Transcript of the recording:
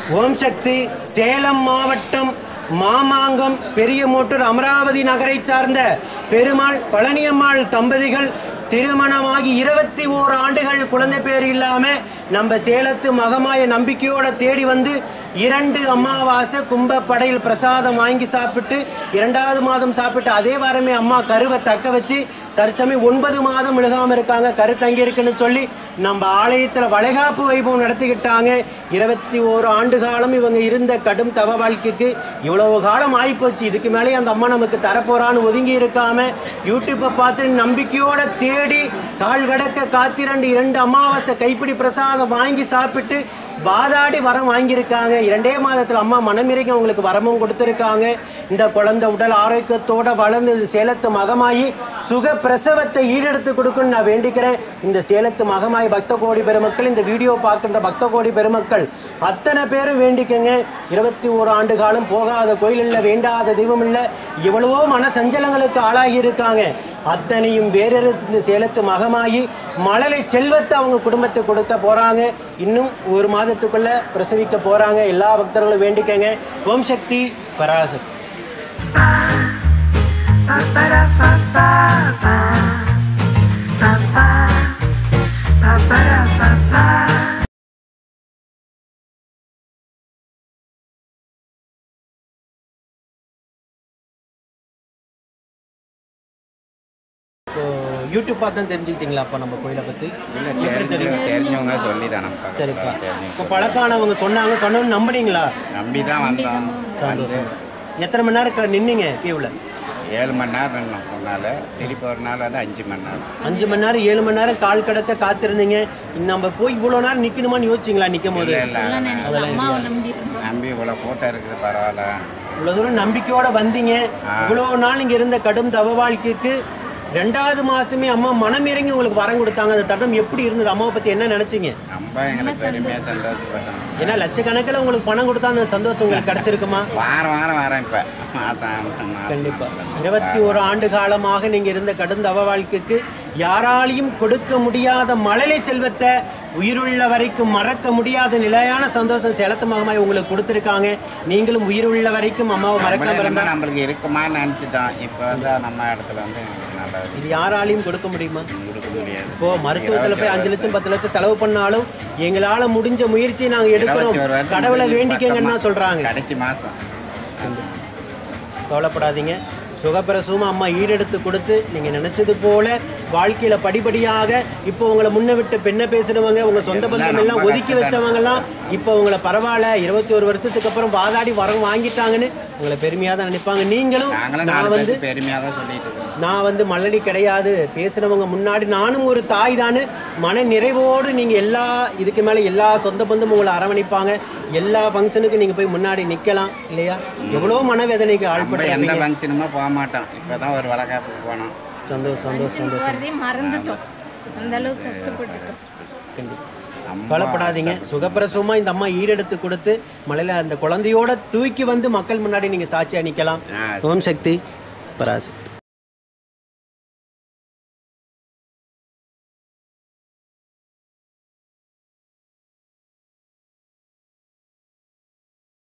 ஓம் சக்தி சேலம் மாவட்டம் மாமாங்கம் பெரியமோட்டூர் அமராவதி நகரை சார்ந்த பெருமாள் பழனியம்மாள் தம்பதிகள் திருமணமாகி இருபத்தி ஓர் ஆண்டுகள் குழந்தை பேர் இல்லாம நம்ம சேலத்து மகமாய நம்பிக்கையோட தேடி வந்து இரண்டு அமாவாசை கும்பப்படையில் பிரசாதம் வாங்கி சாப்பிட்டு இரண்டாவது மாதம் சாப்பிட்டு அதே வாரமே அம்மா கருவை தக்க வச்சு தற்சமயம் ஒன்பது மாதம் விழுகாம இருக்காங்க கரு தங்கி இருக்குன்னு சொல்லி நம்ம ஆலயத்துல வளைகாப்பு வைபவம் நடத்திக்கிட்டாங்க இருபத்தி ஓரு ஆண்டு காலம் இவங்க இருந்த கடும் தவ வாழ்க்கைக்கு இவ்வளவு காலம் ஆயிப்போச்சு இதுக்கு மேலே அந்த அம்மா நமக்கு தரப்போறான்னு ஒதுங்கி இருக்காம யூடியூப்பை பார்த்து நம்பிக்கையோட தேடி கால் கடக்க காத்திரண்டு இரண்டு அமாவாசை கைப்பிடி பிரசாதம் வாங்கி சாப்பிட்டு வாதாடி வரம் வாங்கியிருக்காங்க இரண்டே மாதத்தில் அம்மா மனமிறங்கி அவங்களுக்கு வரமும் கொடுத்துருக்காங்க இந்த குழந்தை உடல் ஆரோக்கியத்தோட வளர்ந்து இந்த சேலத்து மகமாயி சுக பிரசவத்தை ஈடெடுத்து கொடுக்குன்னு நான் வேண்டிக்கிறேன் இந்த சேலத்து மகமாயி பக்த கோடி பெருமக்கள் இந்த வீடியோ பார்க்கின்ற பக்த கோடி பெருமக்கள் அத்தனை பேரும் வேண்டிக்கங்க இருபத்தி ஓரு ஆண்டு காலம் போகாத கோயில் இல்லை வேண்டாத தெய்வம் இல்லை எவ்வளவோ மன சஞ்சலங்களுக்கு ஆளாகி இருக்காங்க அத்தனையும் வேறெடுத்து இந்த சேலத்து மகமாயி மழலை செல்வத்தை அவங்க குடும்பத்துக்கு கொடுக்க போறாங்க இன்னும் ஒரு மாதத்துக்குள்ள பிரசவிக்க போறாங்க எல்லா பக்தர்களும் வேண்டிக்கங்க ஓம் சக்தி பராசக்தி இப்போ யூடியூப் பார்த்து தான் தெரிஞ்சுக்கிட்டீங்களா அப்போ நம்ம கோயிலை பற்றி இல்லை தெரிஞ்சு தெரிஞ்சவங்க சொல்லி தான் நம்ம சரிப்பா இப்போ தெரிஞ்சு பழக்கானவங்க சொன்னாங்க சொன்னோன்னு நம்பினீங்களா நம்பி தான் வந்தோம் வந்து சந்தோஷம் எத்தனை மணி நேரம் நின்னீங்க கீவில் ஏழு மணி நேரம் நின்னோம் ஒரு நாள் திருப்பி ஒரு நாள் வந்து அஞ்சு மணி நேரம் அஞ்சு மணி நேரம் ஏழு மணி நேரம் கால் கடக்க காத்திருந்தீங்க நம்ம போய் இவ்வளோ நேரம் நிற்கணுமான்னு யோசிச்சிங்களா நிற்கும் போது இல்லை இல்லை அம்மாவை நம்பி இருந்தோம் நம்பி இவ்வளோ கூட்டம் இருக்குது பரவாயில்ல இவ்வளோ தூரம் நம்பிக்கையோட வந்தீங்க இவ்வளோ நாள் இங்கே இருந்த கடும் தவ வாழ்க்கைக்கு ரெண்டாவது மாசமே அம்மா மனம் இறங்கி உங்களுக்கு வரம் கொடுத்தாங்க அந்த தடம் எப்படி இருந்தது அம்மாவை பற்றி என்ன நினச்சிங்க ரொம்ப எங்களுக்கு பெருமையாக சந்தோஷப்பட்டோம் ஏன்னா லட்சக்கணக்கில் உங்களுக்கு பணம் கொடுத்தா அந்த சந்தோஷம் உங்களுக்கு கிடைச்சிருக்குமா வாரம் வாரம் வரேன் இப்போ மாதம் மாதம் கண்டிப்பா இருபத்தி ஒரு ஆண்டு காலமாக நீங்க இருந்த கடும் தவ வாழ்க்கைக்கு யாராலையும் கொடுக்க முடியாத மழலை செல்வத்தை உயிருள்ள வரைக்கும் மறக்க முடியாத நிலையான சந்தோஷம் செலுத்த மகமாய் உங்களுக்கு கொடுத்துருக்காங்க நீங்களும் உயிருள்ள வரைக்கும் அம்மாவை மறக்காம நம்மளே இருந்தா நம்ம நம்மளுக்கு இருக்குமான்னு நினச்சிட்டோம் இப்போ வந்து நம்ம இடத்துல வந்து எங்களுக்கு நல்லா இது யாராலையும் கொடுக்க முடியுமா கொடுக்க முடியாது இப்போ மருத்துவத்துல போய் அஞ்சு லட்சம் பத்து லட்சம் செலவு பண்ணாலும் எங்களால முடிஞ்ச முயற்சியை நாங்க எடுக்கிறோம் இருபத்தி ஒரு வருஷம் கடவுளை முடிஞ்சு வேண்டிக்கங்கன்னு தான் பத்தொன்பது. சொல்றாங்க கடைசி மாதம் கவலைப்படாதீங்க சுகப்பிரசவம் அம்மா ஈடெடுத்து கொடுத்து நீங்கள் நினச்சது போல வாழ்க்கையில் படிப்படியாக இப்போ உங்களை முன்ன விட்டு பெண்ணை பேசுனவங்க உங்கள் சொந்த பந்தம் எல்லாம் ஒதுக்கி வச்சவங்கலாம் இப்போ உங்களை பரவாயில்ல இருபத்தி ஒரு வருஷத்துக்கு அப்புறம் வாதாடி வரம் வாங்கிட்டாங்கன்னு உங்களை பெருமையாக தான் நினைப்பாங்க நீங்களும் நாங்களும் நான் நாலு வந்து பேருக்கு பெருமையாக தான் சொல்லிட்டு இருக்கோம் நான் வந்து மல்லடி கிடையாது பேசுனவங்க முன்னாடி நானும் ஒரு தாய் தானு மன நிறைவோடு நீங்கள் எல்லா இதுக்கு மேலே எல்லா சொந்த பந்தமும் உங்களை அரவணைப்பாங்க எல்லா ஃபங்க்ஷனுக்கு நீங்கள் போய் முன்னாடி நிற்கலாம் இல்லையா எவ்வளோ மனவேதனைக்கு நம்ம ஆள்பட்டு எந்த ஃபங்க்ஷனுமே போக மாட்டோம் இப்போ தான் ஒரு வளகாப்புக்கு போனோம் சந்தோஷம் சந்தோஷம் சந்தோஷம் போகிறதையும் மறந்துட்டோம் அந்த அளவுக்கு கஷ்டப்பட்டுட்டோம் கண்டிப்பா நம்ம கவலைப்படாதீங்க சுகப்பிரசவமா இந்த அம்மா ஈடெடுத்து கொடுத்து மலையில அந்த குழந்தையோட தூக்கி வந்து மக்கள் முன்னாடி நீங்க சாட்சியா நிக்கலாம் ஆ, ஓம் சக்தி பராசக்தி